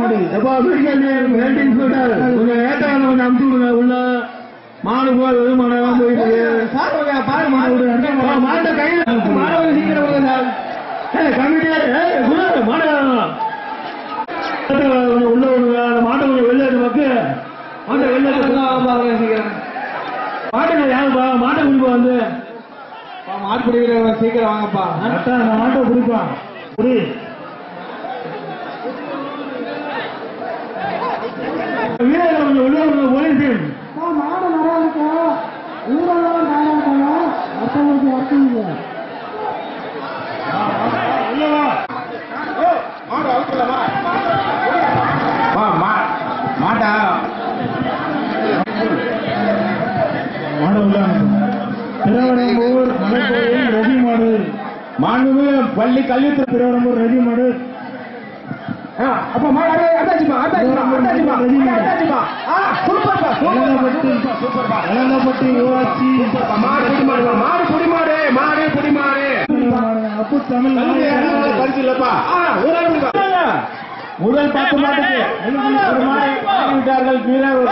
மாடு எப்பா medical welding scooter கொஞ்சம் ஏட்டான கொஞ்சம் அமுச்சு விடுங்க உள்ள மாடு போய் வெறும் மாடெல்லாம் போயிட்டு இருக்கு. சார் கொஞ்சம் பாருங்க மாடு விடு அப்பா, மாட்டை கையில மாடை வந்து சீக்கிரம் விடுங்க சார் ஏய் கமிட்டியார் ஏய் குரு மாடு வேணும். கொஞ்சம் உள்ள விடுங்க அந்த மாட்டை கொஞ்சம் வெளில எடுத்து பக்கு மாட்டை வெளில எடுத்து பாருங்க சீக்கிரம் மாட்டுங்க யாருப்பா மாட்டை குடிப்பா வந்து அப்பா, மாடு பிடிக்கிறவங்க சீக்கிரம் வாங்கப்பா அத்தா அந்த மாட்டை குடிப்பான் குடி வீரர்கள் கொஞ்சம் உள்ள விடுங்க போலீஸ் டீம் மாடு நிறைய இருக்கு ஊரெல்லாம் நிறைய இருக்காங்க மற்றவங்களுக்கு வரக்கூடிய உள்ள வா மாட்டா மாடு உள்ள திருவனம்பூர் மலைக்கோயில் ரதி மாடு மாண்புமிகு பள்ளி கல்வித்துறை திருவனம்பூர் ரதி மாடு அப்ப மாடு அடே, அட்டாச்சுப்பா அட்டாச்சுப்பா அட்டாச்சுப்பா அட்டாச்சுப்பா ஆ சூப்பர்ப்பா சூப்பர்ப்பா சூப்பர்ப்பா இளங்கப்பட்டி ஊராட்சி மாடு புடி மாடு மாடு புடி மாடு மாடு புடி மாடு அப்பு தமிழ் பரிசு இல்லப்பா ஆ ஒரு ஆள் புடிப்பா முதல் பத்து மாட்டுக்கு ஒரு மாடு வாங்கி விட்டார்கள் வீரர்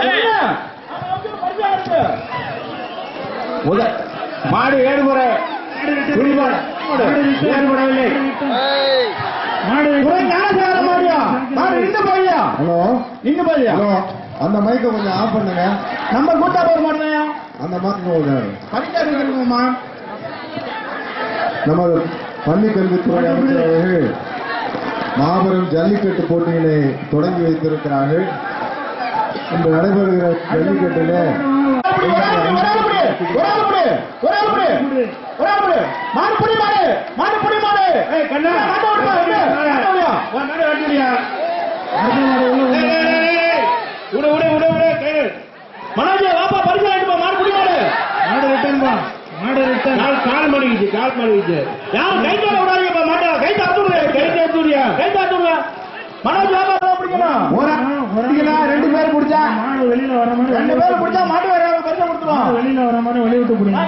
முதல் மாடு ஏழுமுறை புடிமாடு ஏழுமுறையில்லை மாடு மாடியா மாடு நின்று போய்யா ஹலோ நின்று போய்யா ஹலோ அந்த மைக்கை கொஞ்சம் ஆஃப் பண்ணுங்க நம்ம கூட்டா போற மாட்டேயா அந்த மைக்கு கொஞ்சம் பரிசு இருக்குமா நமது பள்ளி கல்வித்துறை அமைச்சர் அவர்கள் மாபெரும் ஜல்லிக்கட்டு போட்டியினை தொடங்கி வைத்திருக்கிறார்கள் இன்று நடைபெறுகிற ஜல்லிக்கட்டிலே மாடு ரிட்டர்ன் பா மாடு ரிட்டர்ன் ரெண்டு பேரும் பிடிச்சா மாடு வெளியில வர மாதிரி ரெண்டு பேரும் பிடிச்சா மாட்டு வேற பரிசு மாடு கொடுத்துருவோம் வெளியில வர மாதிரி வெளிய விட்டு போடுங்க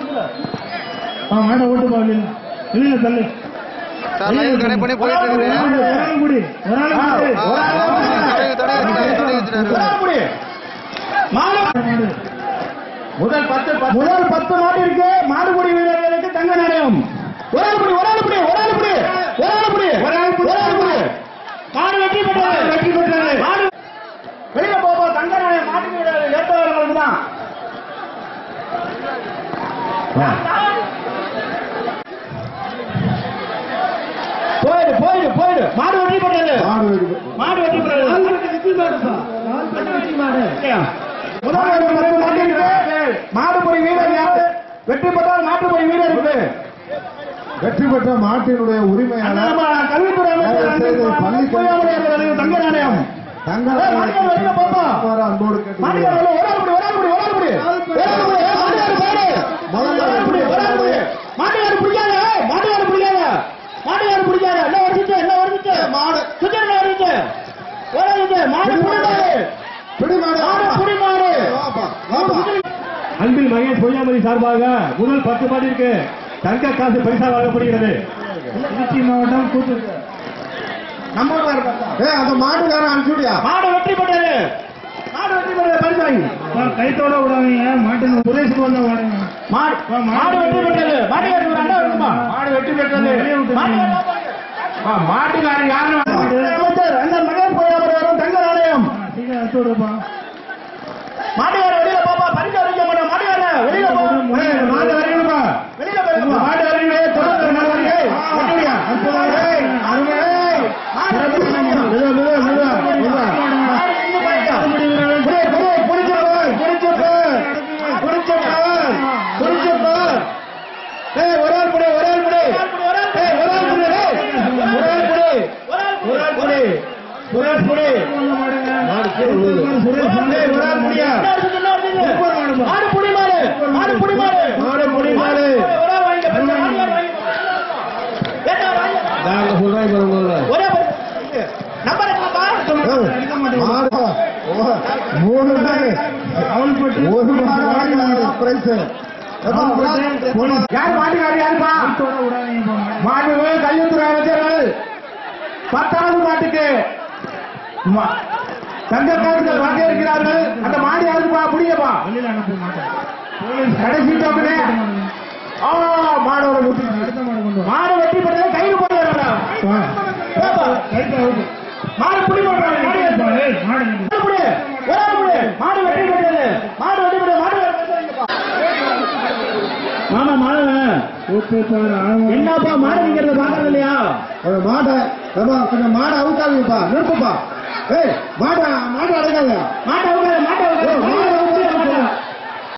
ஆ மாடை ஓட்டு பா வெளியில வெளியில தள்ளு சார் லைவ் கனெக்ட் பண்ணி போயிட்டு இருக்குது மாடு ஒரு ஆள் குடி ஒரு ஆள் குடி ஒரு ஆள் தடவி தடவி தடவி வச்சுட்டாரு புடி. மாடு மாடு முதல் பத்து முதல் பத்து மாடு இருக்கு மாடுபிடி வீரர்களுக்கு தங்க நாணயம் ஒரு ஆள் புடி ஒரு ஆள் புடி ஒரு ஆள் புடி ஒரு ஆள் புடி ஒரு ஆள் புடி ஒரு ஆள் புடி மாடு வெற்றி பெற்றது வெற்றி பெற்றது மாடு வெளியில போப்போ தங்க நாணயம் மாட்டு வீரர்கள் ஏற்றவர்களுக்கு தான் போயிடு போயிடு போயிடு மாடு வெற்றி பெற்றது மாடு வெடி- மாடு வெற்றி பெற்றது முதல் ஒரு பத்து மாடு இருக்கு மாடுபடி வீரர் யாரு வெற்றி பெற்றால் மாட்டுப்படி வீரர் இருக்கு வெற்றி பெற்ற மாட்டினுடைய உரிமையாளர் நம்ம கல்வித்துறை அமைச்சர் தயவு செய்து பள்ளி பொய்யாமொழி அவர்களுக்கு தங்க நாணயம் தங்கள் ஏய், மாட்டுக்கார வெளியில போப்பா. அன்போடு மாட்டுக்கார கேட்டுக்கொள்கிறேன். வெளியில ஒரு ஆள் புடி, ஒரு ஆள் புடி, ஒரு ஆள் புடி. ஒரு ஆள் புடி, ஏய், மாட்டுக்கார போயிடு. முதல்ல ஒரு ஆள் புடி, ஒரு ஆள் புடி. மாட்டுக்கார பிடிக்காத, ஏய், மாட்டுக்கார பிடிக்காத. மாட்டுக்கார பிடிக்காத. என்ன வருதுச்சு, என்ன வருதுச்சு? மாடு சுத்தம் என்ன வருதுச்சு? ஒரு ஆள் இது, மாடு புடி மாடு. பிடி மாடு மாடு புடி மாடு. வாப்பா வாப்பா அன்பில் மகேஷ் பொய்யாமதி சார்பாக முதல் பத்து மாடிற்கு தங்க காசு பரிசா வழங்கப்படுகிறது திருச்சி மாவட்டம் கூத்தூர் நம்ம ஊர்ல இருக்கா? ஏய் அந்த மாட்டுக்காரன் அனுப்பிச்சுடியா மாடு வெற்றி பெற்றது மாடு வெற்றி பெற்றது பரிசு வாங்கி கைத்தோட விடாதீங்க மாட்டின் சுரேஷுக்கு வந்த வாடுங்க மாடு மாடு வெற்றி பெற்றது மாட்டுக்காரர் ஒரு அண்டா இருக்குமா மாடு வெற்றி பெற்றது மாட்டுக்காரர் யாருன்னு அமைச்சர் அந்த மகன் போய் வரும் தங்க நாணயம் சீக்கிரம் எடுத்து விடுப்பா மாட்டுக்காரர் வெளியில போப்பா பரிசு அறிவிக்க மாட்டோம் மாட்டுக்காரர் வெளியில போ ஏய், மாடு வரையணும்பா. வெளியில போயிருப்பா மாட்டு அறிவிங்க தொடர்ந்து மாடு அறிவிங்க வெற்றியா ஏய், அருமை ஏய், மாடு வெற்றி பெற்றது. மெதுவா, மெதுவா, மெதுவா, மெதுவா. மாடு நின்னு போயிட்டா. புடி, புடி, புடிச்சு போய், புடிச்சு போய், புடிச்சு போய், புடிச்சு போய். ஏய், ஒரு ஆள் புடி, ஒரு ஆள் புடி. ஏய், ஒரு ஆள் புடி, ஏய். ஒரு ஆள் புடி. ஒரு ஆள் புடி. ஒரு ஆள் புடி. மாடு கீழே விழுது. சுரேஷ் வந்து ஏய், ஒரு ஆள் புடியா. மாடு புடி மாடு. மாடு புடி மாடு. மாடு புடி மாடு. ஒரு ஆள் வாங்கிக்க, பரிசு, மாடு வாங்கிக்க. ஏண்டா, வாங்கிக்க. நாங்க சொல்றோம் இப்ப உங்களை. ஒரே பரிசு. நம்பர் என்னப்பா? மாடு ஓ, மூணு பேரு அவல்பட்டு ஒரு மாடு வாங்கினாங்க பிரைஸ் அவல்பட்டு போலீஸ் யார் மாட்டுக்காரர் யாருப்பா கைத்தோட விடாதீங்கப்பா மாடு. மாடு கல்வித்துறை அமைச்சர்கள் பத்தாவது மாட்டுக்கு மா- தங்க காவலர்கள் வாங்க இருக்கிறார்கள் அந்த மாடு யாருக்குப்பா புடிங்கப்பா வெளியில அனுப்ப மாட்டேன் கடைசி டோக்கனே ஆ மாடோட முட்டி அடுத்த மாடு கொண்டு வா மாடு வெட்டி போட்டதை கையில் போடுறாங்க கைப்பா அவுட்டு மாடு புடி போடுறாங்க மாடு ஏப்பா, எடுத்து. ஏய், மாடு கொண்டு வா. மாடு புடி ஒரு ஆள் புடி மாடு வெட்டி போட்டது மாடு வெட்டி போட்டது மாடு மாமா மாடு ஊத்துத்தார் ஆழ்வார். என்னப்பா மாடு நிக்கிறத பாக்குறது இல்லையா ஒரு மாடை ஏப்பா, கொஞ்சம் மாடை அவுக்காதீங்கப்பா நிறுத்துப்பா ஏய் மாடை மாடை அடைக்காத மாட்டை உட்காரு மாட்டை ஏய், உட்காரு மாடை